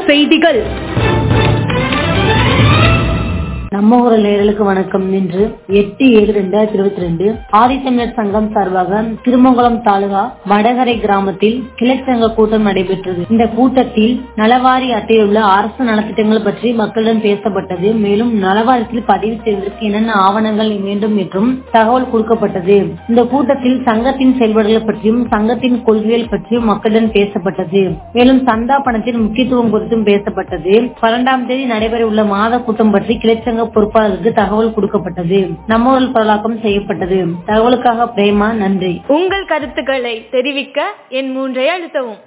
செய்திகள் நம்ம ஊர் நேயர்களுக்கு வணக்கம் இன்று எட்டு ஏழு ரெண்டாயிரத்தி இருபத்தி ரெண்டு ஆதித்தமிழர் சங்கம் சார்பாக திருமங்கலம் தாலுகா வடகரை கிராமத்தில் கிளைச்சங்க கூட்டம் நடைபெற்றது இந்த கூட்டத்தில் நலவாரி அட்டையில் உள்ள அரசு நலத்திட்டங்கள் பற்றி மக்களிடம் பேசப்பட்டது மேலும் நலவாரியத்தில் பதிவு செய்வதற்கு என்னென்ன ஆவணங்கள் வேண்டும் என்றும் தகவல் கொடுக்கப்பட்டது இந்த கூட்டத்தில் சங்கத்தின் செயல்பாடுகள் பற்றியும் சங்கத்தின் கொள்கைகள் பற்றியும் மக்களிடம் பேசப்பட்டது மேலும் சந்தா பணத்தின் முக்கியத்துவம் குறித்தும் பேசப்பட்டது பன்னெண்டாம் தேதி நடைபெற உள்ள மாத கூட்டம் பற்றி கிளைச்சங்க பொறுப்பாளருக்கு தகவல் கொடுக்கப்பட்டது நம்ம ஊரில் பரவலாக்கம் செய்யப்பட்டது தகவலுக்காக பிரேமா நன்றி உங்கள் கருத்துக்களை தெரிவிக்க என் மூன்றை அழுத்தவும்